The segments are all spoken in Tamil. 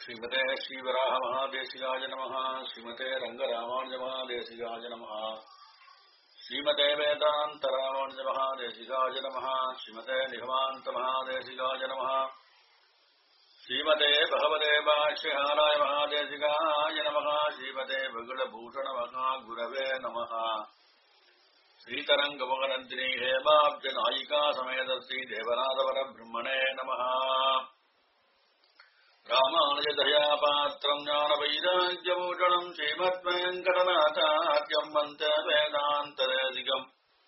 श्रीमते श्रीवराह महादेशिकाय नमः श्रीमते रङ्गरामानुज महादेशिकाय नमः श्रीमते वेदान्तरामानुज महादेशिकाय नमः श्रीमते निगमान्त महादेशिकाय नमः श्रीमते भगवते भाष्यहाराय महादेशिकाय नमः श्रीमते बगुलभूषण महागुरवे नमः श्रीतरङ्गमगनन्दिनी हेमाब्जनायिका समेत श्रीदेवनाथपरब्रह्मणे नमः रामानुजदयापात्रम् ज्ञानवैराग्यभूषणम् श्रीमद्वेङ्कटनाथार्यम् मन्त वेदान्तरेदिकम्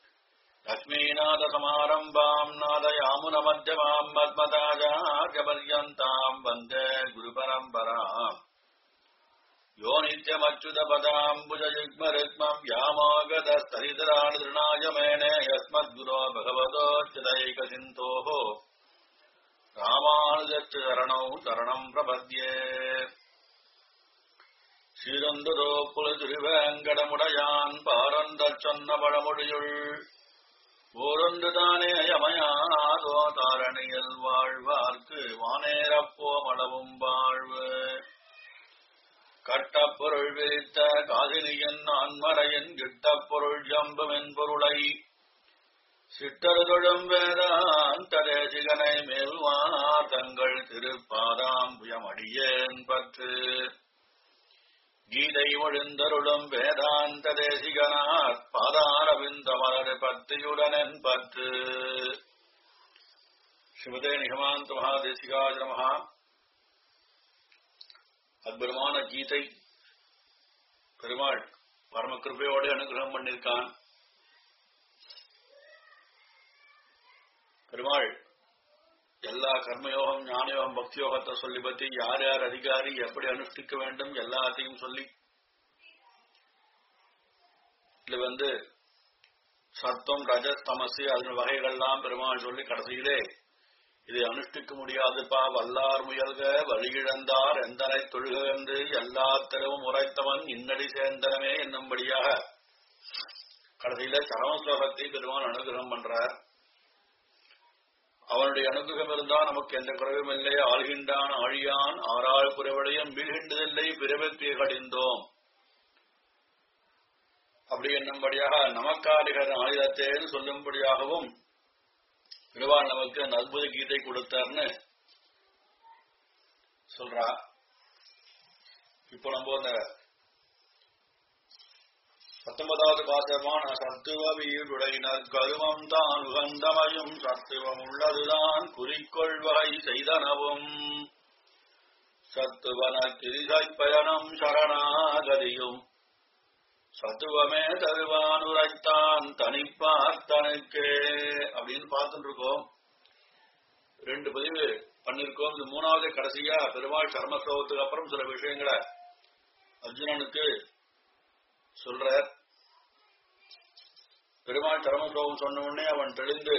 लक्ष्मीनाथसमारम्भाम् नादयामुनमध्यमाम् मद्मताजार्यपर्यन्ताम् वन्दे गुरुपरम्पराम् यो नित्यमच्युतपदाम्बुजयुग्मरुग्मम् व्यामोगतस्तरितराणि मेने यस्मद्गुरो भगवतोच्युतैकसिन्धोः ராமானுஜரணௌ சரணம் பிரபத்யே சீரந்துதோ புலதுருவேங்கடமுடையான் பாரந்தச் சொன்ன பழமொழியுள் ஓரொன்று தானே யமயாதோ தாரணியில் வாழ்வார்க்கு வானேரப்போ மளவும் வாழ்வு கட்டப்பொருள் விரித்த காசினியன் ஆன்மரையன் கிட்டப் பொருள் ஜம்புமென் பொருளை சிட்டருதொழும் வேதாந்ததேசிகனை மேல்வார் தங்கள் திருப்பாதாம்புயமடியேன் பற்று கீதை ஒழிந்தருளும் வேதாந்த தேசிகனார் பாதாரவிந்த மலர் பத்தியுடனன் பற்று சிவதே நிகமாந்த மகாதேசிகாஜ மகா அற்புதமான கீதை பெருமாள் பரம கிருப்பையோடு அனுகிரகம் பண்ணிருக்கான் பெருமாள் எல்லா கர்மயோகம் ஞானயோகம் பக்தி யோகத்தை சொல்லி பத்தி யார் யார் அதிகாரி எப்படி அனுஷ்டிக்க வேண்டும் எல்லாத்தையும் சொல்லி இதுல வந்து சத்தம் ரஜஸ் தமசு அதன் வகைகள்லாம் பெருமாள் சொல்லி கடைசியிலே இதை அனுஷ்டிக்க முடியாதுப்பா வல்லார் முயல்க வழியிழந்தார் எந்தனை தொழுக என்று எல்லா தெருவும் உரைத்தவன் இன்னடி சேர்ந்தனமே என்னும்படியாக கடைசியில சரம ஸ்லோகத்தை பெருமாள் அனுகிரகம் பண்றார் அவனுடைய அனுகிரகம் இருந்தால் நமக்கு எந்த குறைவும் இல்லை ஆள்கின்றான் ஆழியான் ஆறாள் குறைவடையும் வீழ்கின்றதில்லை பிறவத்தை கடிந்தோம் அப்படி என்னும்படியாக நமக்காரிகர் ஆயுதத்தேன்னு சொல்லும்படியாகவும் பெருவாள் நமக்கு அந்த அற்புத கீதை கொடுத்தார்னு சொல்றா இப்போ நம்ம அந்த பத்தொன்பதாவது பாசமான சத்துவ வீடுடையினர் கருமம் தான் உகந்தமையும் சத்துவம் உள்ளதுதான் குறிக்கொள்வகை செய்தனவும் சத்துவன திரிசை பயணம் சரணாகதியும் சத்துவமே தருவான் உரைத்தான் தனிப்பார்த்தனுக்கே அப்படின்னு பார்த்துட்டு இருக்கோம் ரெண்டு பதிவு பண்ணிருக்கோம் இது மூணாவது கடைசியா பெருமாள் சர்மஸ்லோகத்துக்கு அப்புறம் சில விஷயங்களை அர்ஜுனனுக்கு சொல்றார் பெருமாள் சரமஸ்லோகம் சொன்ன உடனே அவன் தெளிந்து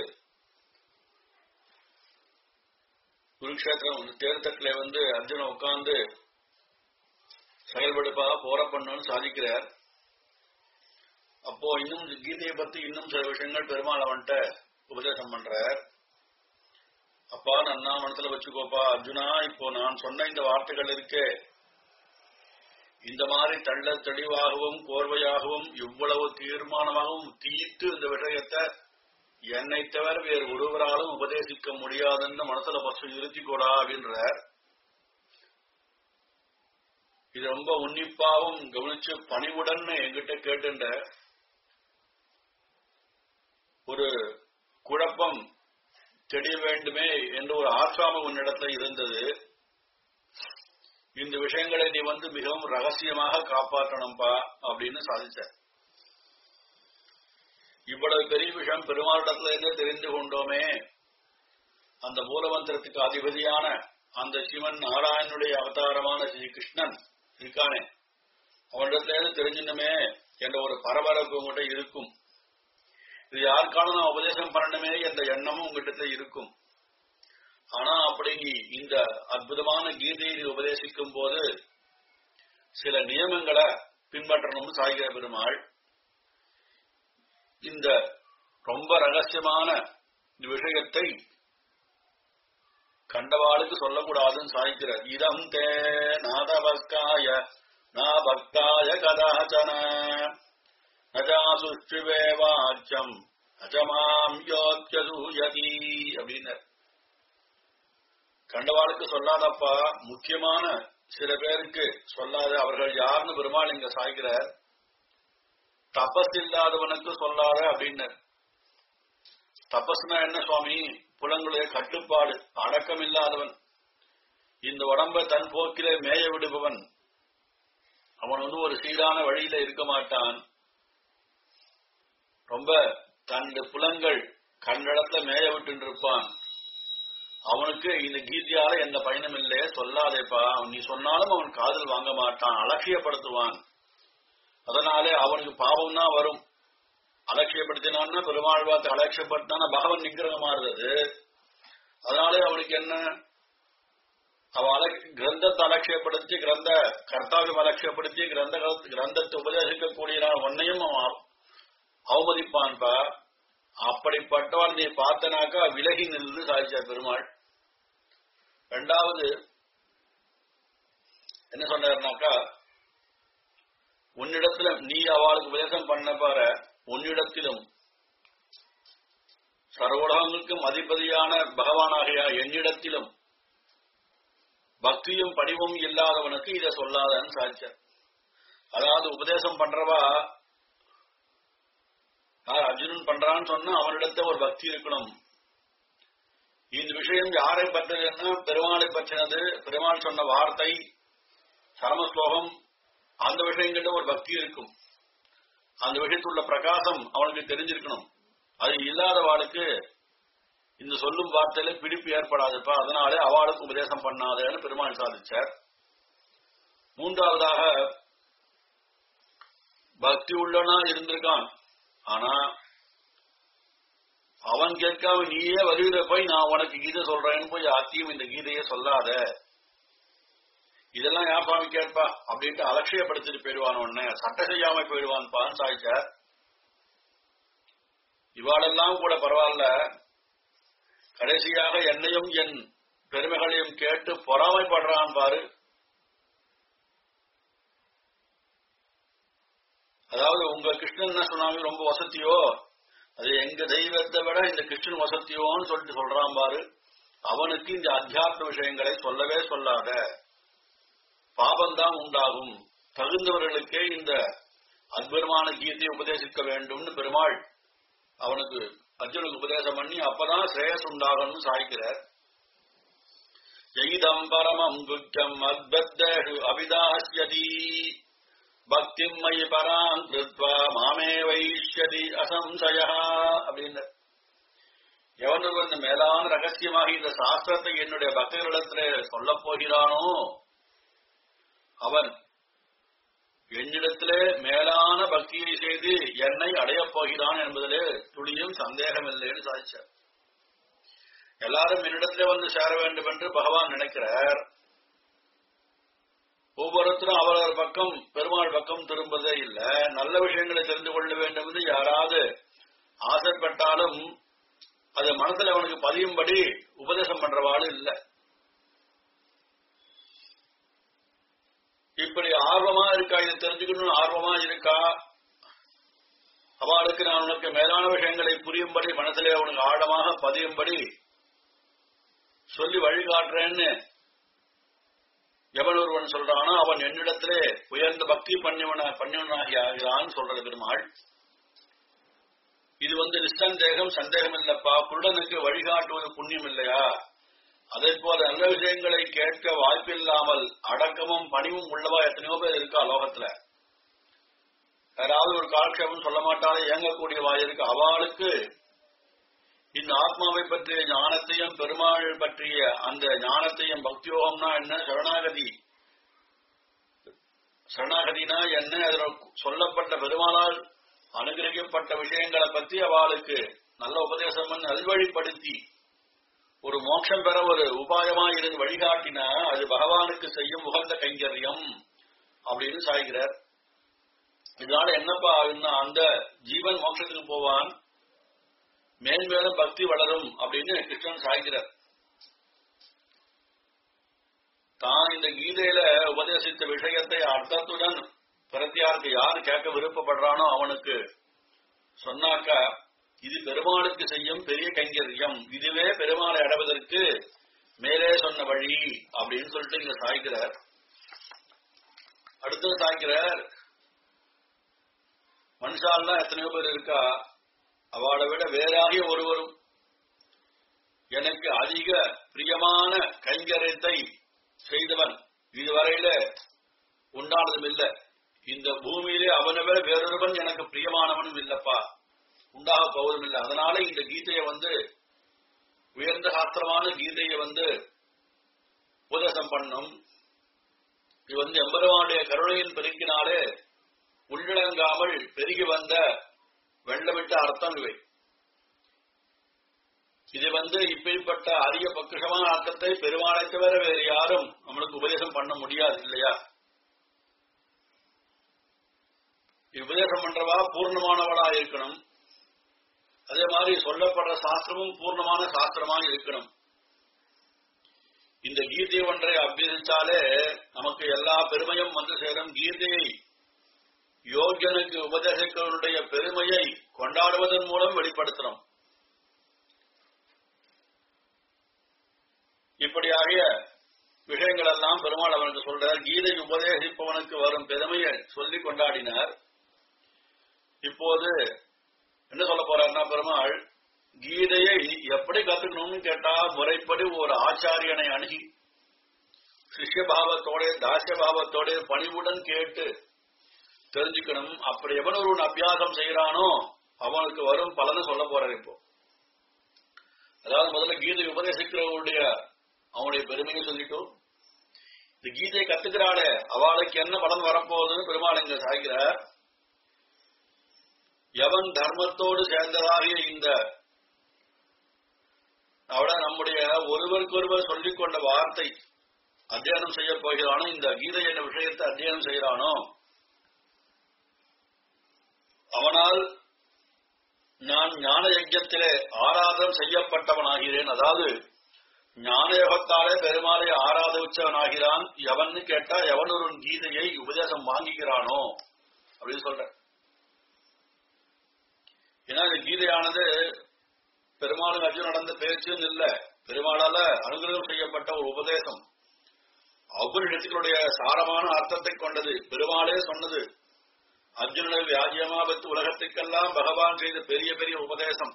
குருக்ஷேத்திரம் தேர்தட்டில வந்து அர்ஜுனன் உட்கார்ந்து செயல்படுப்பா போற பண்ணுன்னு சாதிக்கிறார் அப்போ இன்னும் கீதையை பத்தி இன்னும் சில விஷயங்கள் பெருமாள் அவன்கிட்ட உபதேசம் பண்றார் அப்பா நன்னா மனசுல வச்சுக்கோப்பா அர்ஜுனா இப்போ நான் சொன்ன இந்த வார்த்தைகள் இருக்கே இந்த மாதிரி தள்ள தெளிவாகவும் கோர்வையாகவும் இவ்வளவு தீர்மானமாகவும் தீர்த்து இந்த விஷயத்தை என்னை தவிர வேறு ஒருவராலும் உபதேசிக்க முடியாதுன்னு மனசுல பசு இருத்திக்கூடா அப்படின்றார் இது ரொம்ப உன்னிப்பாவும் கவனிச்சு பணிவுடன் என்கிட்ட கேட்டுண்ட ஒரு குழப்பம் தெரிய வேண்டுமே என்ற ஒரு ஆசாம உன்னிடத்துல இருந்தது இந்த விஷயங்களை நீ வந்து மிகவும் ரகசியமாக காப்பாற்றணும்பா அப்படின்னு சாதிச்ச இவ்வளவு பெரிய விஷயம் பெருமாளிடத்துல இருந்து தெரிந்து கொண்டோமே அந்த மூலமந்திரத்துக்கு அதிபதியான அந்த சிவன் நாராயணனுடைய அவதாரமான ஸ்ரீ கிருஷ்ணன் இருக்கானே அவனிடத்துல இருந்து தெரிஞ்சிடணுமே என்ற ஒரு பரபரப்பு உங்கள்கிட்ட இருக்கும் இது யாருக்கான நான் உபதேசம் பண்ணணுமே என்ற எண்ணமும் உங்ககிட்ட இருக்கும் ஆனா அப்படி இந்த அற்புதமான கீதையை உபதேசிக்கும் போது சில நியமங்களை பின்பற்றணும்னு சாகிற பெருமாள் இந்த ரொம்ப ரகசியமான விஷயத்தை கண்டவாளுக்கு சொல்லக்கூடாதுன்னு சாய்க்கிறார் இதம் தே நாதபஸ்காய நா பக்தாய கதாச்சன நஜாசுஷ்டுவே வாச்சம் அஜமாம் யோக்கியதூயதி அப்படின்னு கண்டவாளுக்கு சொல்லாதப்பா முக்கியமான சில பேருக்கு சொல்லாத அவர்கள் யாருன்னு பெருமாள் இங்க சாய்க்கிறார் தபஸ் இல்லாதவனுக்கு சொல்லாத அப்படின்னு தபஸ்னா என்ன சுவாமி புலங்களுடைய கட்டுப்பாடு அடக்கம் இல்லாதவன் இந்த உடம்ப தன் போக்கிலே மேய விடுபவன் அவன் வந்து ஒரு சீரான வழியில இருக்க மாட்டான் ரொம்ப தன்னுடைய புலங்கள் கண்ணிடத்துல மேய விட்டு இருப்பான் அவனுக்கு இந்த கீதையால எந்த பயனும் இல்லையே சொல்லாதேப்பா அவன் நீ சொன்னாலும் அவன் காதல் வாங்க மாட்டான் அலட்சியப்படுத்துவான் அதனாலே அவனுக்கு பாவம் தான் வரும் அலட்சியப்படுத்தினான்னா பெருமாள் பார்த்து அலட்சியப்படுத்தினா பகவன் நிகிரகமா இருந்தது அதனாலே அவனுக்கு என்ன அவ அலக் கிரந்தத்தை அலட்சியப்படுத்தி கிரந்த கர்த்தாவை அலட்சியப்படுத்தி கிரந்த கிரந்தத்தை உபதேசிக்கக்கூடிய ஒன்னையும் அவன் அவமதிப்பான்பா அப்படிப்பட்டவன் நீ பார்த்தனாக்கா விலகி நின்று சாதிச்சார் பெருமாள் ரெண்டாவது என்ன சொன்னார்னாக்கா உன்னிடத்துல நீ அவளுக்கு உபதேசம் பண்ண பாரு உன்னிடத்திலும் சர்வலகங்களுக்கும் அதிபதியான பகவானாகிய என்னிடத்திலும் பக்தியும் படிவும் இல்லாதவனுக்கு இதை சொல்லாதன்னு சாதிச்சார் அதாவது உபதேசம் பண்றவா யார் அர்ஜுனன் பண்றான்னு சொன்னா அவனிடத்த ஒரு பக்தி இருக்கணும் இந்த விஷயம் யாரை பற்றியதுன்னா பெருமாளை பற்றினது பெருமாள் சொன்ன வார்த்தை சரம ஸ்லோகம் அந்த விஷயங்கிட்ட ஒரு பக்தி இருக்கும் அந்த விஷயத்துள்ள பிரகாசம் அவனுக்கு தெரிஞ்சிருக்கணும் அது இல்லாத வாளுக்கு இந்த சொல்லும் வார்த்தையில பிடிப்பு ஏற்படாதுப்பா அதனாலே அவளுக்கு உபதேசம் பண்ணாதேன்னு பெருமாள் சாதிச்சார் மூன்றாவதாக பக்தி உள்ளனா இருந்திருக்கான் ஆனா அவன் கேட்காம நீயே வழியில போய் நான் உனக்கு கீதை சொல்றேன்னு போய் அத்தியும் இந்த கீதையை சொல்லாத இதெல்லாம் ஏன் சுவாமி கேட்பா அப்படின்ட்டு அலட்சியப்படுத்திட்டு போயிடுவான் உடனே சட்டை செய்யாம போயிடுவான்பான்னு சாய்ச்சார் இவாளெல்லாம் கூட பரவாயில்ல கடைசியாக என்னையும் என் பெருமைகளையும் கேட்டு பொறாமைப்படுறான் பாரு அதாவது உங்க கிருஷ்ணன் என்ன சொன்னாங்க ரொம்ப வசதியோ அது எங்க தெய்வத்தை விட இந்த கிருஷ்ணன் வசதியோன்னு சொல்லிட்டு சொல்றான் பாரு அவனுக்கு இந்த அத்தியாத்ம விஷயங்களை சொல்லவே சொல்லாத பாபம்தான் உண்டாகும் தகுந்தவர்களுக்கே இந்த அற்புதமான கீதையை உபதேசிக்க வேண்டும்னு பெருமாள் அவனுக்கு அர்ஜுனுக்கு உபதேசம் பண்ணி அப்பதான் ஸ்ரேயஸ் உண்டாகும்னு சாய்க்கிறார் ஜெயிதம் பரமம் குக்கம் அத்பத்தேஷு அபிதாஸ்யதி பக்திம் மயி பராம் கிருத்வா மாமே வைஷ்யதி அசம்சய அப்படின்னு எவன் இந்த மேலான ரகசியமாக இந்த சாஸ்திரத்தை என்னுடைய பக்தர்களிடத்திலே சொல்லப் போகிறானோ அவன் என்னிடத்திலே மேலான பக்தியை செய்து என்னை அடையப் போகிறான் என்பதிலே துளியும் சந்தேகமில்லைன்னு சாதிச்சார் எல்லாரும் என்னிடத்திலே வந்து சேர வேண்டும் என்று பகவான் நினைக்கிறார் ஒவ்வொருத்தரும் அவரவர் பக்கம் பெருமாள் பக்கம் திரும்பதே இல்ல நல்ல விஷயங்களை தெரிந்து கொள்ள வேண்டும் என்று யாராவது ஆசைப்பட்டாலும் அது மனசுல அவனுக்கு பதியும்படி உபதேசம் பண்றவாள் இல்ல இப்படி ஆர்வமா இருக்கா இதை தெரிஞ்சுக்கணும்னு ஆர்வமா இருக்கா அவளுக்கு நான் உனக்கு மேலான விஷயங்களை புரியும்படி மனதிலே அவனுக்கு ஆழமாக பதியும்படி சொல்லி வழிகாட்டுறேன்னு எவன் ஒருவன் சொல்றானோ அவன் என்னிடத்திலே உயர்ந்த பக்தி பண்ணிவன பண்ணிவனாகி ஆகிறான்னு சொல்றது பெருமாள் இது வந்து நிசந்தேகம் சந்தேகம் இல்லப்பா குருடனுக்கு வழிகாட்டுவது புண்ணியம் இல்லையா அதே போல நல்ல விஷயங்களை கேட்க வாய்ப்பில்லாமல் அடக்கமும் பணிவும் உள்ளவா எத்தனையோ பேர் இருக்கா லோகத்துல யாராவது ஒரு காலக்ஷேபம் சொல்ல மாட்டாலே இயங்கக்கூடியவா இருக்கு அவளுக்கு இந்த ஆத்மாவை பற்றிய ஞானத்தையும் பெருமாள் பற்றிய அந்த ஞானத்தையும் பக்தியோகம்னா என்ன சரணாகதி சரணாகதினா என்ன அதுல சொல்லப்பட்ட பெருமாளால் அனுகிரகிக்கப்பட்ட விஷயங்களை பற்றி அவளுக்கு நல்ல உபதேசம் பண்ணி நல்வழிப்படுத்தி ஒரு மோட்சம் பெற ஒரு உபாயமா இருந்து வழிகாட்டினா அது பகவானுக்கு செய்யும் உகந்த கைங்கரியம் அப்படின்னு சாய்கிறார் இதனால என்னப்பா ஆகுன்னா அந்த ஜீவன் மோட்சத்துக்கு போவான் மேன்மேலும் பக்தி வளரும் அப்படின்னு கிருஷ்ணன் சாய்கிறார் தான் இந்த கீதையில உபதேசித்த விஷயத்தை அர்த்தத்துடன் பிரத்தியாருக்கு யார் கேட்க விருப்பப்படுறானோ அவனுக்கு சொன்னாக்க இது பெருமாளுக்கு செய்யும் பெரிய கைங்கரியம் இதுவே பெருமாளை அடைவதற்கு மேலே சொன்ன வழி அப்படின்னு சொல்லிட்டு இங்க சாய்க்கிறார் அடுத்தது சாய்க்கிறார் மனுஷால்தான் எத்தனையோ பேர் இருக்கா அவளை விட வேறாகிய ஒருவரும் எனக்கு அதிக பிரியமான கைங்கரியத்தை செய்தவன் இதுவரையில உண்டானதும் இல்ல இந்த பூமியிலே அவனை விட வேறொருவன் எனக்கு பிரியமானவனும் இல்லப்பா உண்டாக போவதும் இல்லை அதனால இந்த கீதையை வந்து உயர்ந்த சாஸ்திரமான கீதையை வந்து உபதேசம் பண்ணும் இது வந்து எம்பெருமானுடைய கருணையின் பெருக்கினாலே உள்ளடங்காமல் பெருகி வந்த வெள்ளமிட்ட அர்த்தம் இவை இது வந்து இப்படிப்பட்ட அரிய பக்குஷமான அர்த்தத்தை பெருமாளை தவிர வேறு யாரும் நம்மளுக்கு உபதேசம் பண்ண முடியாது இல்லையா உபதேசம் பண்றவா பூர்ணமானவளா இருக்கணும் அதே மாதிரி சொல்லப்படுற சாஸ்திரமும் பூர்ணமான சாஸ்திரமா இருக்கணும் இந்த கீதை ஒன்றை அபியசித்தாலே நமக்கு எல்லா பெருமையும் வந்து சேரும் கீதையை யோகியனுக்கு உபதேசிக்கிறவனுடைய பெருமையை கொண்டாடுவதன் மூலம் வெளிப்படுத்தணும் இப்படியாகிய விஷயங்கள் எல்லாம் பெருமாள் அவனுக்கு சொல்றார் கீதை உபதேசிப்பவனுக்கு வரும் பெருமையை சொல்லி கொண்டாடினார் இப்போது என்ன சொல்ல போறாருன்னா பெருமாள் கீதையை எப்படி கத்துக்கணும்னு கேட்டா முறைப்படி ஒரு ஆச்சாரியனை அணுகி சிஷ்ய பாவத்தோட தாசிய பாவத்தோட பணிவுடன் கேட்டு தெரிஞ்சுக்கணும் அப்படி எவன் ஒருவன் அபியாசம் செய்யறானோ அவனுக்கு வரும் பலனை சொல்ல போறாரு இப்போ அதாவது முதல்ல கீதை உபதேசிக்கிறவருடைய அவனுடைய பெருமையை சொல்லிட்டோம் இந்த கீதையை கத்துக்கிறாளே அவளுக்கு என்ன பலன் வரப்போகுதுன்னு பெருமாள் இங்க சாய்கிறார் எவன் தர்மத்தோடு சேர்ந்ததாகிய இந்த அவட நம்முடைய ஒருவருக்கொருவர் சொல்லிக் கொண்ட வார்த்தை அத்தியானம் செய்ய போகிறானோ இந்த கீதை என்ற விஷயத்தை அத்தியானம் செய்யறானோ அவனால் நான் ஞான யஜ்யத்திலே ஆராதனம் செய்யப்பட்டவனாகிறேன் அதாவது ஞானயோகத்தாலே பெருமாளை ஆராதிச்சவனாகிறான் எவன்னு கேட்டா எவன் ஒரு கீதையை உபதேசம் வாங்கிக்கிறானோ அப்படின்னு சொல்ற ஏன்னா இந்த கீதையானது பெருமாளும் அர்ஜுன் நடந்த பேச்சுன்னு இல்ல பெருமாளால அனுகிரகம் செய்யப்பட்ட ஒரு உபதேசம் அவ்வுடைய சாரமான அர்த்தத்தை கொண்டது பெருமாளே சொன்னது அர்ஜுனனை வியாஜியமா வைத்து உலகத்துக்கெல்லாம் பகவான் செய்த பெரிய பெரிய உபதேசம்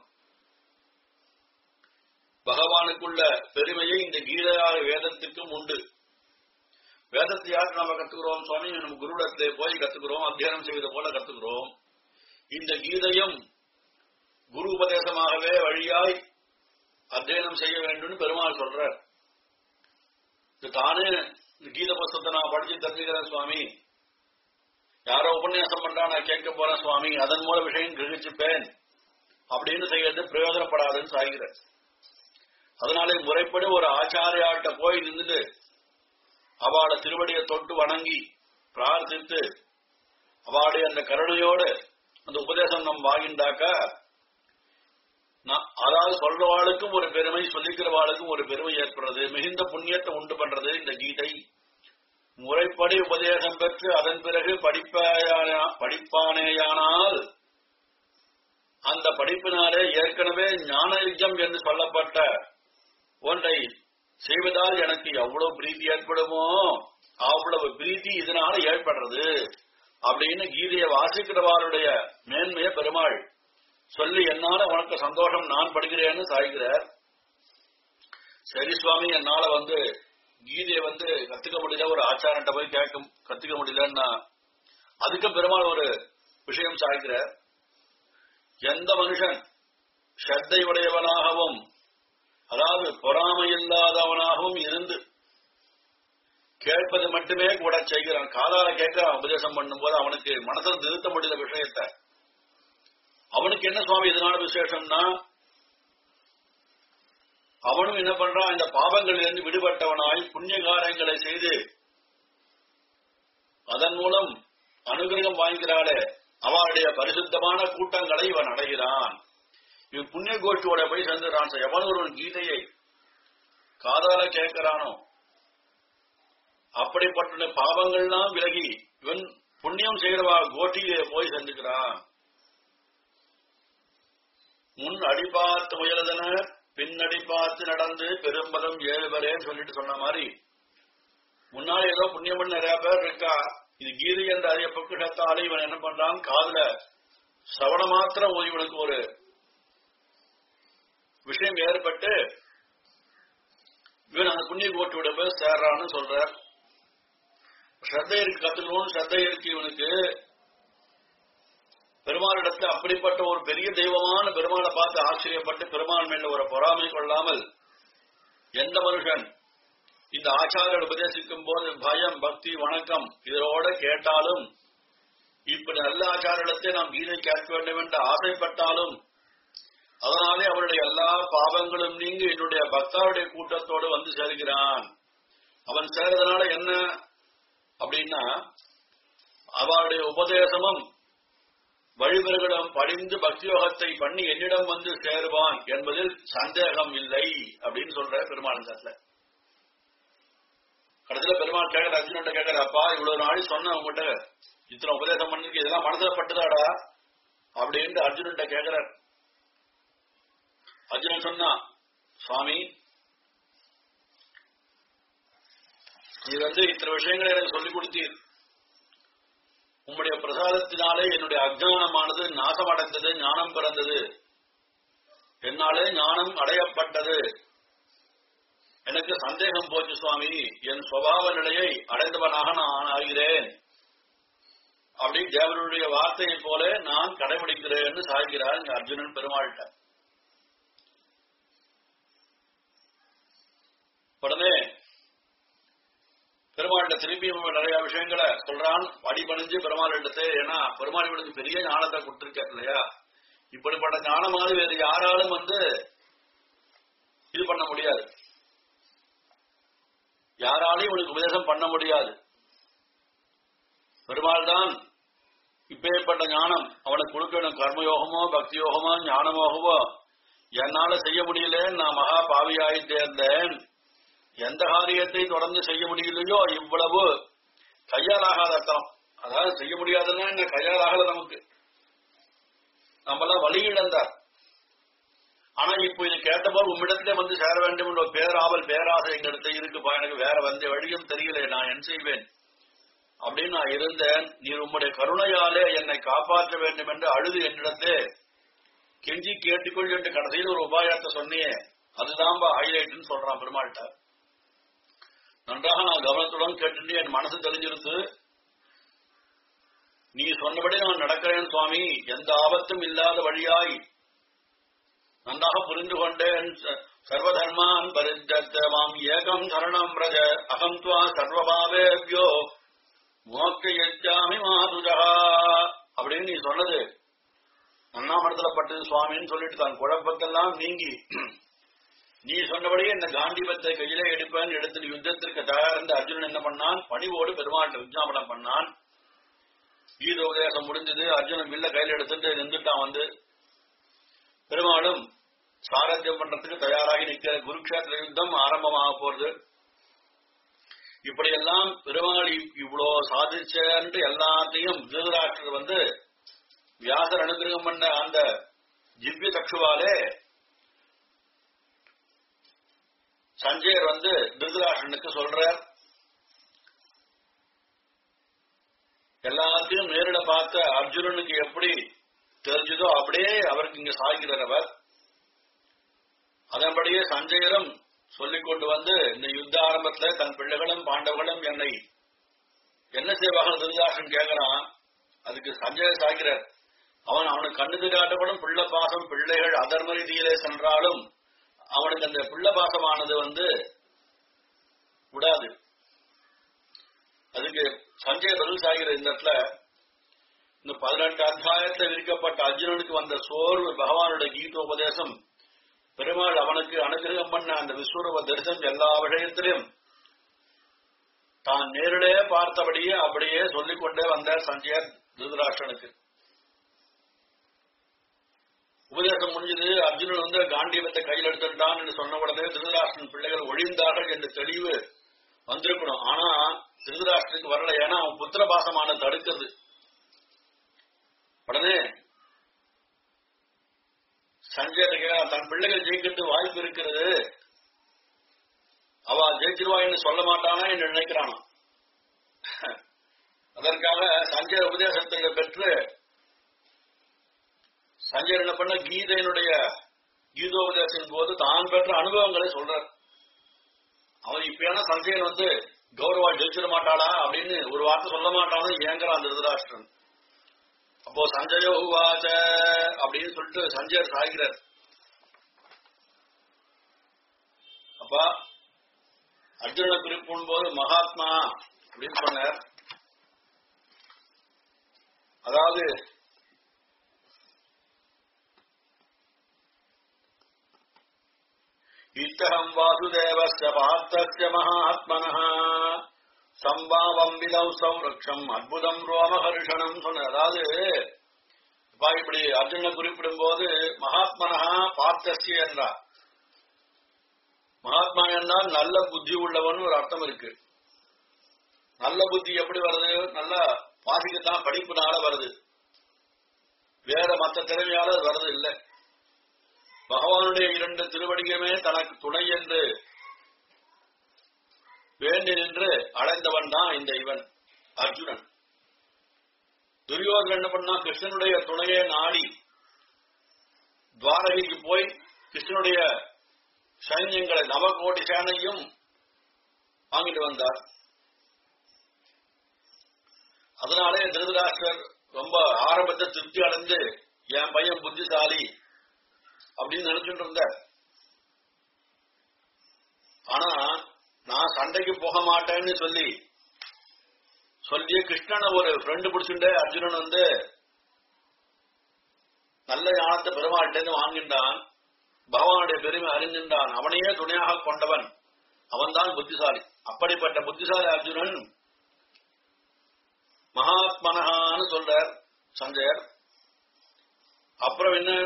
பகவானுக்குள்ள பெருமையை இந்த கீதையாக வேதத்துக்கும் உண்டு வேதத்தை யாருக்கு நாம கத்துக்கிறோம் சுவாமி நம்ம குருடத்திலே போய் கத்துக்கிறோம் அத்தியானம் செய்வது போல கத்துக்கிறோம் இந்த கீதையும் குரு உபதேசமாகவே வழியாய் அத்தியனம் செய்ய வேண்டும் பெருமாள் சொல்றார் இது தானே இந்த கீத புஸ்தத்தை நான் படிச்சு தெரிஞ்சுக்கிறேன் சுவாமி யாரோ உபன்யாசம் பண்றா நான் கேட்க போறேன் சுவாமி அதன் மூலம் விஷயம் கிரகிச்சுப்பேன் அப்படின்னு செய்யறது பிரயோஜனப்படாதுன்னு சாகிற அதனாலே முறைப்படி ஒரு ஆச்சாரியாட்ட போய் நின்றுட்டு அவளோட திருவடியை தொட்டு வணங்கி பிரார்த்தித்து அவளுடைய அந்த கருணையோடு அந்த உபதேசம் நம் வாங்கிண்டாக்கா அதாவது சொல்றவாளுக்கும் ஒரு பெருமை சொல்லிக்கிறவாளுக்கும் ஒரு பெருமை ஏற்படுறது மிகுந்த புண்ணியத்தை உண்டு பண்றது இந்த கீதை முறைப்படி உபதேசம் பெற்று அதன் பிறகு படிப்பானேயானால் அந்த படிப்பினாலே ஏற்கனவே ஞான யுஜம் என்று சொல்லப்பட்ட ஒன்றை செய்வதால் எனக்கு எவ்வளவு பிரீத்தி ஏற்படுமோ அவ்வளவு பிரீத்தி இதனால ஏற்படுறது அப்படின்னு கீதையை வாசிக்கிறவாளுடைய மேன்மைய பெருமாள் சொல்லி என்னால உனக்கு சந்தோஷம் நான் படுகிறேன்னு சாய்கிறார் சரி சுவாமி என்னால வந்து கீதையை வந்து கத்துக்க முடியல ஒரு ஆச்சாரன்ட்ட போய் கேட்க கத்துக்க முடியலன்னா அதுக்கும் பெருமாள் ஒரு விஷயம் சாய்கிறார் எந்த மனுஷன் ஸ்ரத்தை உடையவனாகவும் அதாவது பொறாமை இல்லாதவனாகவும் இருந்து கேட்பது மட்டுமே கூட செய்கிறான் காதால கேட்க உபதேசம் பண்ணும்போது அவனுக்கு மனசில் திருத்த முடியல விஷயத்தை அவனுக்கு என்ன சுவாமி இதனால விசேஷம்னா அவனும் என்ன பண்றான் இந்த பாவங்களிலிருந்து விடுபட்டவனாய் புண்ணிய காரியங்களை செய்து அதன் மூலம் அனுகிரகம் வாங்கிறாளே அவனுடைய பரிசுத்தமான கூட்டங்களை இவன் அடைகிறான் இவன் புண்ணிய கோஷ்டியோட போய் சேர்ந்துறான் எவன் ஒருவன் கீதையை காதால கேட்கிறானோ அப்படிப்பட்ட பாவங்கள்லாம் விலகி இவன் புண்ணியம் செய்கிறவா கோட்டியிலே போய் சென்றுக்கிறான் முன் அடிபார்த்து முயலதன பின்னடி பார்த்து நடந்து பெரும்பலம் ஏழுபரேன்னு சொல்லிட்டு சொன்ன மாதிரி முன்னாடி ஏதோ புண்ணியம் பண்ண நிறைய பேர் இருக்கா இது கீதை என்ற அரிய பொக்கிஷத்தாலே இவன் என்ன பண்றான் காதுல சவண மாத்திரம் ஒரு இவனுக்கு ஒரு விஷயம் ஏற்பட்டு இவன் அந்த புண்ணிய கோட்டு விட போய் சேர்றான்னு சொல்றார் ஸ்ரத்தை இருக்கு கத்துக்கணும்னு ஸ்ரத்தை இருக்கு இவனுக்கு பெருமாளிடத்துல அப்படிப்பட்ட ஒரு பெரிய தெய்வமான பெருமாளை பார்த்து ஆச்சரியப்பட்டு பெருமாள் மேல ஒரு பொறாமை கொள்ளாமல் எந்த மனுஷன் இந்த ஆச்சாரியர் உபதேசிக்கும் போது பயம் பக்தி வணக்கம் இதோட கேட்டாலும் இப்படி நல்ல ஆச்சாரிடத்தை நாம் கீதை கேட்க வேண்டும் என்று ஆசைப்பட்டாலும் அதனாலே அவருடைய எல்லா பாவங்களும் நீங்கி என்னுடைய பக்தாவுடைய கூட்டத்தோடு வந்து சேர்கிறான் அவன் சேர்றதுனால என்ன அப்படின்னா அவருடைய உபதேசமும் வழிமுறைகளும் படிந்து பக்தியோகத்தை பண்ணி என்னிடம் வந்து சேருவான் என்பதில் சந்தேகம் இல்லை அப்படின்னு சொல்ற பெருமாள் கடைசியில பெருமாள் கேட்கற அர்ஜுனன் கேட்கற அப்பா இவ்வளவு நாளை சொன்ன உங்ககிட்ட இத்தனை உபதேசம் பண்ணிருக்கு இதெல்லாம் மனசுல பட்டுதாடா அப்படின்ட்டு அர்ஜுனன் கேட்கிறார் அர்ஜுனன் சொன்னா சுவாமி நீ வந்து இத்தனை விஷயங்களை எனக்கு சொல்லிக் கொடுத்தீர் உம்முடைய பிரசாதத்தினாலே என்னுடைய அஜானமானது நாசமடைந்தது ஞானம் பிறந்தது என்னாலே ஞானம் அடையப்பட்டது எனக்கு சந்தேகம் போச்சு சுவாமி என் சுவாவ நிலையை அடைந்தவனாக நான் ஆகிறேன் அப்படி தேவனுடைய வார்த்தையை போல நான் கடைபிடிக்கிறேன் சாய்கிறார் இங்க அர்ஜுனன் பெருமாள்கிட்ட உடனே பெருமாள்கிட்ட திரும்பி நிறைய விஷயங்களை சொல்றான் அடிபணிஞ்சு பெருமாள் எடுத்து ஏன்னா பெருமாள் இவனுக்கு பெரிய ஞானத்தை கொடுத்திருக்கார் இல்லையா இப்படிப்பட்ட ஞானமாவது வேறு யாராலும் வந்து இது பண்ண முடியாது யாராலையும் இவனுக்கு உபதேசம் பண்ண முடியாது பெருமாள் தான் இப்பேற்பட்ட ஞானம் அவனுக்கு கொடுக்கணும் கர்மயோகமோ பக்தி யோகமோ ஞானமோகமோ என்னால செய்ய முடியல நான் மகா பாவியாயிட்டே இருந்தேன் எந்த காரியத்தை தொடர்ந்து செய்ய முடியலையோ இவ்வளவு கையாலாகாத அர்த்தம் அதாவது செய்ய முடியாதுன்னா என்ன கையாலாகல நமக்கு நம்மளாம் வழி இழந்தார் ஆனா இப்போ இது கேட்டபோது உம்மிடத்திலே வந்து சேர வேண்டும் என்ற பேராவல் பேராசை எங்கிட்ட இருக்குப்பா எனக்கு வேற வந்த வழியும் தெரியல நான் என்ன செய்வேன் அப்படின்னு நான் இருந்தேன் நீர் உம்முடைய கருணையாலே என்னை காப்பாற்ற வேண்டும் என்று அழுது என்னிடத்தே கெஞ்சி கேட்டுக்கொள் என்று கடைசியில் ஒரு உபாயத்தை சொன்னியே அதுதான்பா ஹைலைட்னு சொல்றான் பெருமாள்கிட்ட நன்றாக நான் கவனத்துடன் கேட்டு என் மனசு தெரிஞ்சிருத்து நீ சொன்னபடி நான் நடக்கிறேன் சுவாமி எந்த ஆபத்தும் இல்லாத வழியாய் நன்றாக புரிந்து கொண்டேன் சர்வதர்மான் பரித்தமாம் ஏகம் சரணம் ரஜ அகம் துவா சர்வபாவேபியோ மோக்க எச்சாமி மாதுஜா அப்படின்னு நீ சொன்னது அண்ணாமடத்துல பட்டது சுவாமின்னு சொல்லிட்டு தான் குழப்பத்தெல்லாம் நீங்கி நீ சொன்னபடியே இந்த காந்திபத்தை கையிலே எடுப்பேன் எடுத்து யுத்தத்திற்கு தயார் என்று அர்ஜுனன் என்ன பண்ணான் பணிவோடு பெருமாள் விஜாபனம் பண்ணான் கீத உபதேசம் முடிஞ்சது அர்ஜுனன் வில்ல கையில எடுத்துட்டு நின்றுட்டான் வந்து பெருமாளும் சாரத்தியம் பண்றதுக்கு தயாராகி நிற்கிற குருக்ஷேத்திர யுத்தம் ஆரம்பமாக போறது இப்படியெல்லாம் பெருமாள் இவ்வளோ சாதிச்சன்ட்டு எல்லாத்தையும் திருதராஷ்டர் வந்து வியாசர் அனுகிரகம் பண்ண அந்த ஜிவ்ய சக்ஷுவாலே சஞ்சயர் வந்து திருதராஷ்டனுக்கு சொல்றார் எல்லாத்தையும் நேரிட பார்த்த அர்ஜுனனுக்கு எப்படி தெரிஞ்சதோ அப்படியே அவருக்கு இங்க சாய்கிறார் அவர் அதன்படியே சஞ்சயரும் சொல்லிக் கொண்டு வந்து இந்த யுத்த ஆரம்பத்துல தன் பிள்ளைகளும் பாண்டவர்களும் என்னை என்ன செய்வார்கள் திருதாசன் கேட்கிறான் அதுக்கு சஞ்சயர் சாய்கிறார் அவன் அவனுக்கு கண்ணுக்கு காட்டப்படும் பிள்ளை பாசம் பிள்ளைகள் அதர்ம ரீதியிலே சென்றாலும் அவனுக்கு அந்த பிள்ளை பாசமானது வந்து விடாது அதுக்கு சஞ்சய் பதில் சாகிற இந்த இடத்துல இந்த பதினெட்டு அத்தியாயத்தில் விரிக்கப்பட்ட அர்ஜுனனுக்கு வந்த சோர்வு பகவானுடைய கீதோபதேசம் பெருமாள் அவனுக்கு அனுகிரகம் பண்ண அந்த விஸ்வரூப தரிசனம் எல்லா விஷயத்திலும் தான் நேரிலே பார்த்தபடியே அப்படியே சொல்லிக் கொண்டே வந்தார் சஞ்சயர் திருதராஷ்டனுக்கு உபதேசம் முடிஞ்சது அர்ஜுனன் வந்து காண்டியவத்தை கையில் எடுத்துட்டான் என்று சொன்ன உடனே திருதராஷ்டிரன் பிள்ளைகள் ஒழிந்தார்கள் என்ற தெளிவு வந்திருக்கணும் ஆனா திருதராஷ்டிரத்துக்கு வரல ஏன்னா அவன் புத்திர பாசமான தடுக்கிறது உடனே சஞ்சய் தன் பிள்ளைகள் ஜெயிக்கிறது வாய்ப்பு இருக்கிறது அவ ஜெயிச்சிருவான்னு சொல்ல மாட்டானா என்று நினைக்கிறானா அதற்காக சஞ்சய் உபதேசத்தை பெற்று சஞ்சய் என்ன பண்ண கீதையினுடைய கீதோபதேசத்தின் போது தான் பெற்ற அனுபவங்களை சொல்றார் அவன் இப்பயான சஞ்சயன் வந்து கௌரவா ஜெயிச்சிட மாட்டாளா அப்படின்னு ஒரு வார்த்தை சொல்ல மாட்டான்னு ஏங்குறான் அந்த திருதராஷ்டிரன் அப்போ சஞ்சயோ உவாச்ச அப்படின்னு சொல்லிட்டு சஞ்சயர் சாகிறார் அப்பா அர்ஜுன குறிப்பிடும் போது மகாத்மா அப்படின்னு சொன்னார் அதாவது இத்தகம் வாசுதேவஸ்ய பார்த்தஸ்ய மகாத்மனः சம்பாவம் விதம் சௌரக்ஷம் அற்புதம் ரோமஹர்ஷணம் சொன்ன அதாவது இப்ப இப்படி அர்ஜுன குறிப்பிடும் போது மகாத்மனஹா பார்த்தஸ்ய என்றார் மகாத்மா என்றால் நல்ல புத்தி உள்ளவன் ஒரு அர்த்தம் இருக்கு நல்ல புத்தி எப்படி வருது நல்ல வாசிக்கத்தான் படிப்புனால வருது வேற மற்ற திறமையால அது வருது இல்லை பகவானுடைய இரண்டு திருவடியுமே தனக்கு துணை என்று வேண்டி நின்று அடைந்தவன் தான் இந்த இவன் அர்ஜுனன் துரியோதன் என்ன பண்ணா கிருஷ்ணனுடைய துணையை நாடி துவாரகைக்கு போய் கிருஷ்ணனுடைய சைன்யங்களை நவகோடி சேனையும் வாங்கிட்டு வந்தார் அதனாலே திருதராஷ்டர் ரொம்ப ஆரம்பத்தை திருப்தி அடைந்து என் பையன் புத்திசாலி அப்படின்னு நினைச்சுட்டு இருந்தார் ஆனா நான் சண்டைக்கு போக மாட்டேன்னு சொல்லி சொல்லி கிருஷ்ணனை ஒரு ஃப்ரெண்டு பிடிச்சுட்டு அர்ஜுனன் வந்து நல்ல ஞானத்தை பெருமாள்கிட்ட வாங்கின்றான் பகவானுடைய பெருமை அறிஞ்சின்றான் அவனையே துணையாக கொண்டவன் அவன்தான் புத்திசாலி அப்படிப்பட்ட புத்திசாலி அர்ஜுனன் மகாத்மனஹான்னு சொல்றார் சஞ்சயர் அப்புறம் என்ன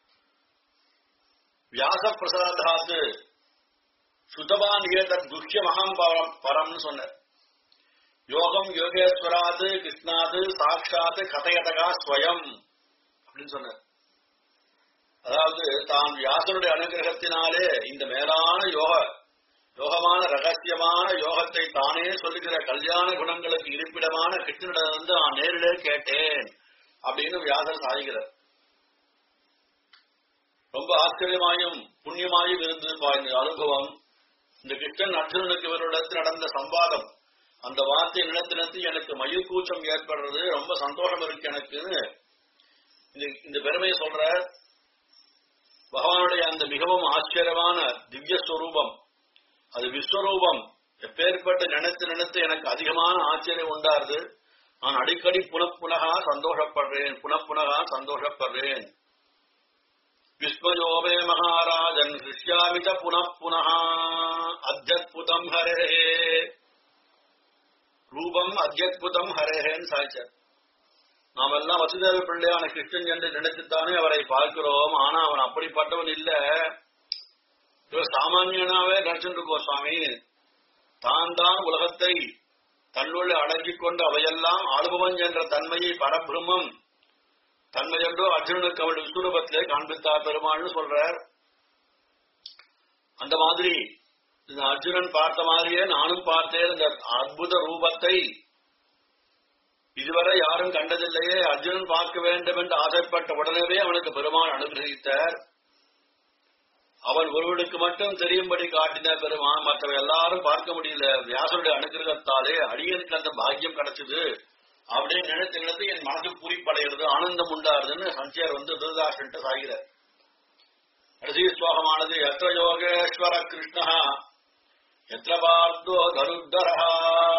வியாச பிரசாதாத்து சுதபான் ஏதத் குஹ்ய மகாம் பரம் பரம்னு சொன்னார் யோகம் யோகேஸ்வராது கிருஷ்ணாது சாட்சாத்து கதையதகா ஸ்வயம் அப்படின்னு சொன்னார் அதாவது தான் வியாசனுடைய அனுகிரகத்தினாலே இந்த மேலான யோக யோகமான ரகசியமான யோகத்தை தானே சொல்லுகிற கல்யாண குணங்களுக்கு இருப்பிடமான கிருஷ்ணனிடமிருந்து நான் நேரிலே கேட்டேன் அப்படின்னு வியாசர் சாதிக்கிறார் ரொம்ப ஆச்சரியமாயும் புண்ணியமாயும் இருந்ததுப்பா இந்த அனுபவம் இந்த கிருஷ்ணன் அர்ஜுனனுக்கு இவரிடத்தில் நடந்த சம்பாதம் அந்த வார்த்தை நிலத்தினத்து எனக்கு மயிர்கூச்சம் ஏற்படுறது ரொம்ப சந்தோஷம் இருக்கு எனக்குன்னு இந்த இந்த பெருமையை சொல்ற பகவானுடைய அந்த மிகவும் ஆச்சரியமான திவ்ய ஸ்வரூபம் அது விஸ்வரூபம் எப்பேற்பட்டு நினைத்து நினைத்து எனக்கு அதிகமான ஆச்சரியம் உண்டாருது நான் அடிக்கடி புனப்புனகா சந்தோஷப்படுறேன் புனப்புனகா சந்தோஷப்படுறேன் விஸ்வயோமே மகாராஜன் சிஷ்யாமித புனப்புனகா அத்தியுதம் ஹரே ரூபம் அத்தியுதம் ஹரேன்னு சாய்ச்சார் நாம் எல்லாம் வசுதேவ பிள்ளையான கிருஷ்ணன் என்று நினைத்துத்தானே அவரை பார்க்கிறோம் ஆனா அவன் அப்படிப்பட்டவன் இல்ல இவர் சாமானியனாவே நினைச்சுருக்கோம் சுவாமி தான் தான் உலகத்தை தன்னுள்ள அடங்கிக் கொண்டு அவையெல்லாம் ஆளுபவன் என்ற தன்மையை பரபிரம்மம் தன்மை என்றோ அர்ஜுனனுக்கு அவள் விஸ்வரூபத்திலே காண்பித்தார் பெருமாள்னு சொல்றார் அந்த மாதிரி இந்த அர்ஜுனன் பார்த்த மாதிரியே நானும் பார்த்தேன் இந்த அற்புத ரூபத்தை இதுவரை யாரும் கண்டதில்லையே அர்ஜுனன் பார்க்க வேண்டும் என்று ஆசைப்பட்ட உடனே அவனுக்கு பெருமாள் அனுகிரகித்தார் அவன் ஒருவனுக்கு மட்டும் தெரியும்படி காட்டின பெருமான் மற்றவை எல்லாரும் பார்க்க முடியல வியாசனுடைய அனுகிரகத்தாலே அடியனுக்கு அந்த பாக்கியம் கிடைச்சது அப்படின்னு நினைத்து நினைத்து என் மனசு பூரிப்படைகிறது ஆனந்தம் உண்டாருதுன்னு சஞ்சயர் வந்து திருதாசன் சாகிறார் கடைசி ஸ்லோகமானது எத்த யோகேஸ்வர கிருஷ்ணா எத்த பார்த்தோ தருத்தரா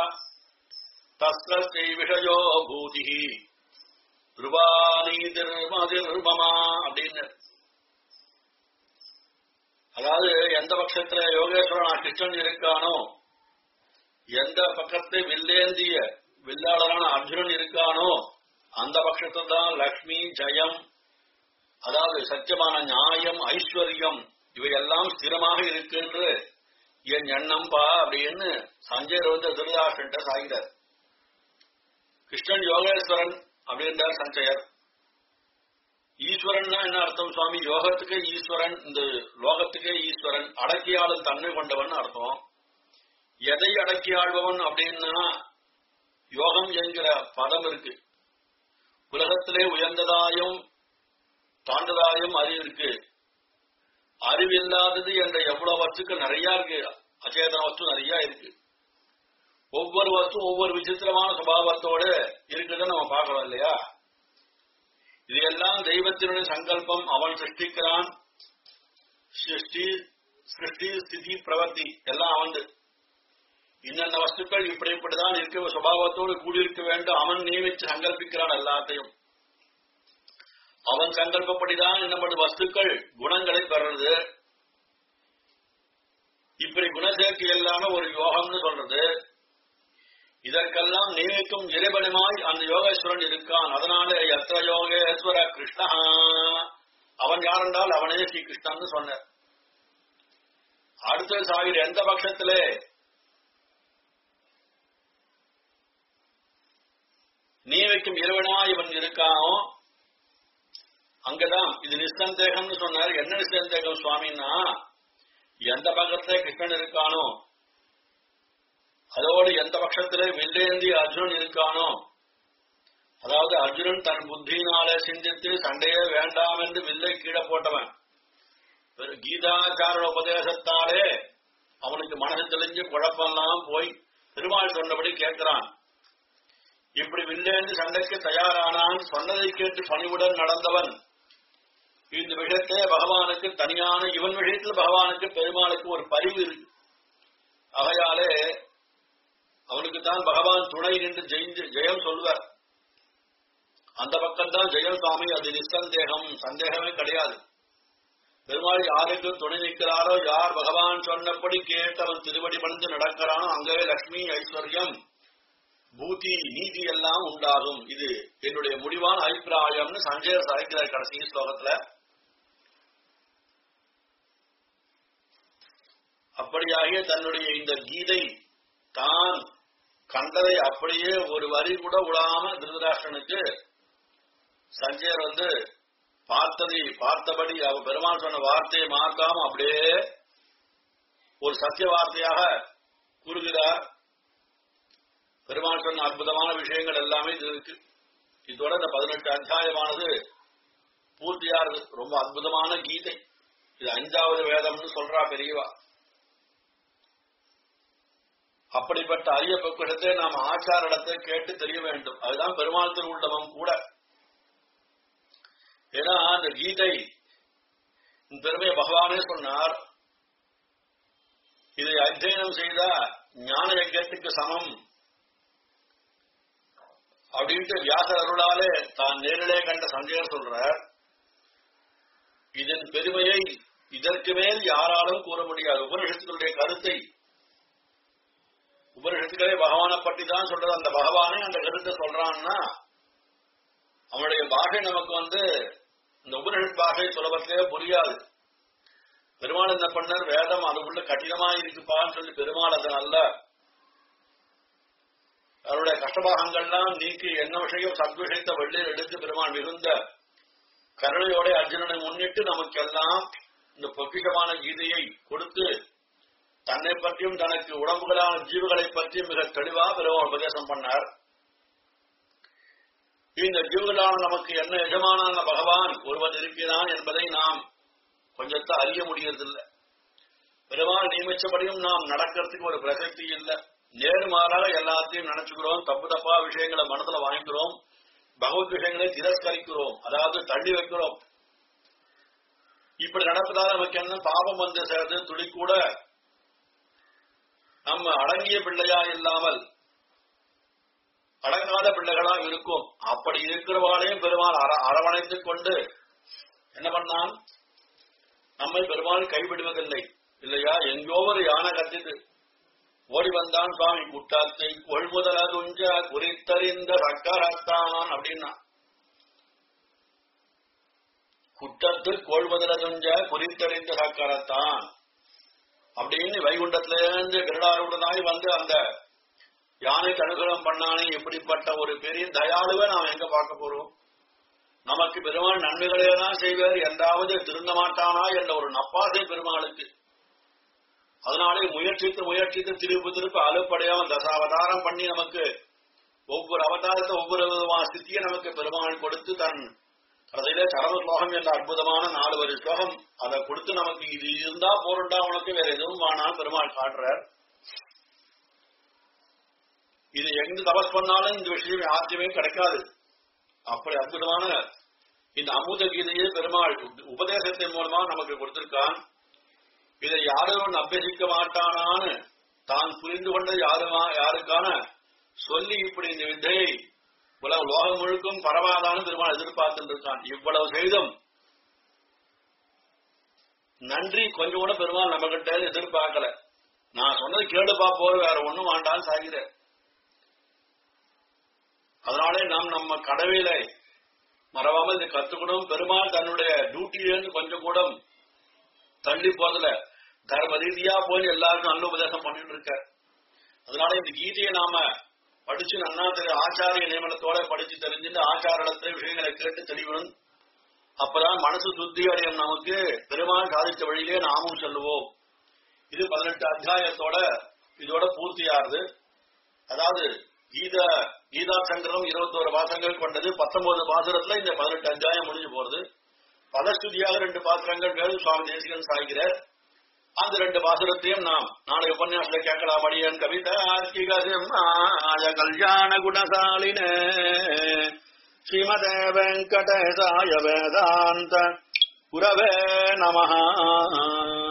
தஸ்ரை விஷயோ பூதி துருவானி திருமதிர்மமா அப்படின்னு அதாவது எந்த பட்சத்துல யோகேஸ்வரன் கிருஷ்ணன் இருக்கானோ எந்த பக்கத்தை வில்லேந்திய வில்லாளரான அர்ஜுனன் இருக்கானோ அந்த பட்சத்துல தான் லக்ஷ்மி ஜெயம் அதாவது சத்தியமான நியாயம் ஐஸ்வர்யம் இவையெல்லாம் ஸ்திரமாக இருக்கு என்று என் எண்ணம்பா அப்படின்னு சஞ்சயர் வந்து திருதாஷ்டன்ட்ட சாகிறார் கிருஷ்ணன் யோகேஸ்வரன் அப்படின்றார் சஞ்சயர் ஈஸ்வரன்னா என்ன அர்த்தம் சுவாமி யோகத்துக்கே ஈஸ்வரன் இந்த லோகத்துக்கே ஈஸ்வரன் அடக்கியாளும் தன்மை கொண்டவன் அர்த்தம் எதை அடக்கி ஆள்பவன் அப்படின்னா யோகம் என்கிற பதம் இருக்கு உலகத்திலே உயர்ந்ததாயும் தாண்டதாயும் அறிவு இருக்கு அறிவில்லாதது என்ற எவ்வளவு வஸ்துக்கள் நிறைய இருக்கு அச்சேதன வஸ்து நிறைய இருக்கு ஒவ்வொரு வஸ்து ஒவ்வொரு விசித்திரமான சுபாவத்தோடு இருக்குதுன்னு நம்ம பார்க்கணும் இல்லையா இது எல்லாம் தெய்வத்தினுடைய சங்கல்பம் அவன் சிருஷ்டிக்கிறான் சிருஷ்டி சிருஷ்டி ஸ்திதி பிரவர்த்தி எல்லாம் அவன் இன்னென்ன வஸ்துக்கள் இப்படி இப்படிதான் இருக்க சுபாவத்தோடு கூடியிருக்க வேண்டும் அவன் நியமித்து சங்கல்பிக்கிறான் எல்லாத்தையும் அவன் சங்கல்பப்படிதான் நம்முடைய வஸ்துக்கள் குணங்களை பெறுறது இப்படி குணசேர்க்கை எல்லாமே ஒரு யோகம்னு சொல்றது இதற்கெல்லாம் நியமிக்கும் இறைவனுமாய் அந்த யோகேஸ்வரன் இருக்கான் அதனால எத்த யோகேஸ்வர கிருஷ்ணா அவன் யாரென்றால் அவனே ஸ்ரீ கிருஷ்ணன் சொன்னார் அடுத்த சாகிற எந்த பட்சத்திலே நியமிக்கும் இறைவனாய் இவன் இருக்கானோ அங்கதான் இது நிசந்தேகம்னு சொன்னார் என்ன நிசந்தேகம் சுவாமின்னா எந்த பக்கத்துல கிருஷ்ணன் இருக்கானோ அதோடு எந்த பட்சத்திலே வில்லேந்தி அர்ஜுனன் இருக்கானோ அதாவது அர்ஜுனன் தன் புத்தியினாலே சிந்தித்து சண்டையே வேண்டாம் என்று வில்லை கீழே போட்டவன் கீதாச்சார உபதேசத்தாலே அவனுக்கு மனசு தெளிஞ்சு குழப்பம்லாம் போய் பெருமாள் சொன்னபடி கேட்கிறான் இப்படி வில்லேந்து சண்டைக்கு தயாரானான் சொன்னதை கேட்டு பணிவுடன் நடந்தவன் இந்த விஷயத்தை பகவானுக்கு தனியான இவன் விஷயத்தில் பகவானுக்கு பெருமாளுக்கு ஒரு பரிவு இருக்கு ஆகையாலே அவனுக்கு தான் பகவான் துணை நின்று ஜெயிந்து ஜெயம் சொல்வார் அந்த பக்கம் தான் ஜெயம் சுவாமி அது நிசந்தேகம் சந்தேகமே கிடையாது பெருமாள் யாருக்கு துணை நிற்கிறாரோ யார் பகவான் சொன்னபடி கேட்டு அவன் திருவடி பணிந்து நடக்கிறானோ அங்கே லட்சுமி ஐஸ்வர்யம் பூதி நீதி எல்லாம் உண்டாகும் இது என்னுடைய முடிவான அபிப்பிராயம்னு சஞ்சயர் சாய்க்கிறார் கடைசி ஸ்லோகத்துல அப்படியாகிய தன்னுடைய இந்த கீதை தான் கண்டதை அப்படியே ஒரு வரி கூட விடாம திருதராஷ்டனுக்கு சஞ்சயர் வந்து பார்த்ததை பார்த்தபடி அவ பெருமாள் சொன்ன வார்த்தையை மாற்றாம அப்படியே ஒரு சத்திய வார்த்தையாக கூறுகிறார் பெருமாள் சொன்ன அற்புதமான விஷயங்கள் எல்லாமே இது இருக்கு இதோட இந்த பதினெட்டு அத்தியாயமானது பூர்த்தியானது ரொம்ப அற்புதமான கீதை இது அஞ்சாவது வேதம்னு சொல்றா பெரியவா அப்படிப்பட்ட அரிய பக்குடத்தை நாம் ஆச்சாரிடத்தை கேட்டு தெரிய வேண்டும் அதுதான் பெருமாள் திருவுள்ளவம் கூட ஏன்னா அந்த கீதை பெருமையை பகவானே சொன்னார் இதை அத்தியனம் செய்த ஞான யஜ்யத்துக்கு சமம் அப்படின்ட்டு வியாசர் அருளாலே தான் நேரிலே கண்ட சஞ்சயர் சொல்றார் இதன் பெருமையை இதற்கு மேல் யாராலும் கூற முடியாது உபனிஷத்துடைய கருத்தை உபனிஷத்துக்களே பகவானை பற்றி தான் சொல்றது அந்த பகவானே அந்த கருத்தை சொல்றான்னா அவனுடைய பாஷை நமக்கு வந்து இந்த உபனிஷத் பாஷை சுலபத்திலே புரியாது பெருமாள் என்ன பண்ணார் வேதம் அதுக்குள்ள கடினமா இருக்குப்பான்னு சொல்லி பெருமாள் அதை நல்ல அவருடைய கஷ்டபாகங்கள்லாம் நீக்கி என்ன விஷயம் சத்விஷயத்தை வெள்ளியில் எடுத்து பெருமாள் மிகுந்த கருணையோட அர்ஜுனனை முன்னிட்டு நமக்கெல்லாம் இந்த பொக்கிஷமான கீதையை கொடுத்து தன்னை பற்றியும் தனக்கு உடம்புகளான ஜீவுகளை பற்றியும் மிக தெளிவா பெருமாள் உபதேசம் பண்ணார் இந்த ஜீவுகளான நமக்கு என்ன எஜமானான பகவான் ஒருவன் இருக்கிறான் என்பதை நாம் கொஞ்சத்தை அறிய முடியறதில்லை பெருமாள் நியமிச்சபடியும் நாம் நடக்கிறதுக்கு ஒரு பிரசக்தி இல்லை நேர்மாறாக எல்லாத்தையும் நினைச்சுக்கிறோம் தப்பு தப்பா விஷயங்களை மனசுல வாங்கிக்கிறோம் பகவத் விஷயங்களை திரஸ்கரிக்கிறோம் அதாவது தள்ளி வைக்கிறோம் இப்படி நடப்பதால் நமக்கு என்ன பாபம் வந்து சேர்ந்து துளி கூட நம்ம அடங்கிய பிள்ளையா இல்லாமல் அடங்காத பிள்ளைகளா இருக்கும் அப்படி இருக்கிறவாளையும் பெருமாள் அர- அரவணைத்துக் கொண்டு என்ன பண்ணான் நம்மை பெருமாள் கைவிடுவதில்லை இல்லையா எங்கோ ஒரு யானை கத்திது ஓடி வந்தான் சுவாமி குட்டாத்தை கொள்முதல துஞ்ச குறித்தறிந்த சக்கரத்தான் அப்படின்னா குட்டத்து கொள்முதல துஞ்ச குறித்தறிந்த சக்கரத்தான் அப்படின்னு வைகுண்டத்திலிருந்து கருடாருடனாய் வந்து அந்த யானைக்கு அனுகிரகம் பண்ணானே இப்படிப்பட்ட ஒரு பெரிய தயாளுவை நாம் எங்க பார்க்க போறோம் நமக்கு பெருமாள் நன்மைகளே தான் செய்வார் என்றாவது திருந்த மாட்டானா என்ற ஒரு நப்பாசை பெருமாளுக்கு அதனாலே முயற்சித்து முயற்சித்து திருப்பு திருப்பு அலுப்படையாம தசாவதாரம் பண்ணி நமக்கு ஒவ்வொரு அவதாரத்தை ஒவ்வொரு விதமான ஸ்தித்தியை நமக்கு பெருமாள் கொடுத்து தன் கடைசியிலே சரவ ஸ்லோகம் என்ற அற்புதமான நாலு வரி ஸ்லோகம் அதை கொடுத்து நமக்கு இது இருந்தா போருண்டா உனக்கு வேற எதுவும் வேணாம் பெருமாள் காட்டுறார் இது எங்க தபஸ் பண்ணாலும் இந்த விஷயம் யாருக்குமே கிடைக்காது அப்படி அற்புதமான இந்த அமுத கீதையை பெருமாள் உபதேசத்தின் மூலமா நமக்கு கொடுத்திருக்கான் இதை யாரும் அபியசிக்க மாட்டானான்னு தான் புரிந்து கொண்ட யாருமா யாருக்கான சொல்லி இப்படி இந்த வித்தையை உலக லோகம் முழுக்கும் பரவாதான்னு பெருமாள் எதிர்பார்த்துட்டு இருக்கான் இவ்வளவு செய்தும் நன்றி கொஞ்சம் கூட பெருமாள் நம்ம கிட்ட எதிர்பார்க்கல நான் சொன்னது கேளுப்பா போற வேற ஒண்ணும் வேண்டாம் சாகிற அதனாலே நாம் நம்ம கடவையில மறவாமல் இதை கத்துக்கணும் பெருமாள் தன்னுடைய டியூட்டியிலிருந்து கொஞ்சம் கூட தள்ளி போதல தர்ம ரீதியா போய் எல்லாருக்கும் நல்ல உபதேசம் பண்ணிட்டு இருக்க அதனால இந்த கீதையை நாம படிச்சு நன்னா திரு ஆச்சாரிய நியமனத்தோட படிச்சு தெரிஞ்சுட்டு ஆச்சாரத்தை விஷயங்களை கேட்டு தெளிவணும் அப்பதான் மனசு சுத்தி அடையும் நமக்கு பெருமாள் சாதித்த வழியிலே நாமும் செல்லுவோம் இது பதினெட்டு அத்தியாயத்தோட இதோட பூர்த்தியாகுது அதாவது கீதா கீதா சங்கரம் இருபத்தோரு பாசங்கள் கொண்டது பத்தொன்பது பாசுரத்துல இந்த பதினெட்டு அத்தியாயம் முடிஞ்சு போறது பலஸ்துதியாக ரெண்டு பாசுரங்கள் மேலும் சுவாமி தேசிகன் சாய்கிறார் அந்த ரெண்டு பாசுரத்தையும் நாம் நாளை உபன்யாசத்துல கேட்கலாம் அடியன் கவிதா ஆர்த்திகாய கல்யாண குணசாலின ஸ்ரீமதே வெங்கடேசாய வேதாந்த குரவே நமஹா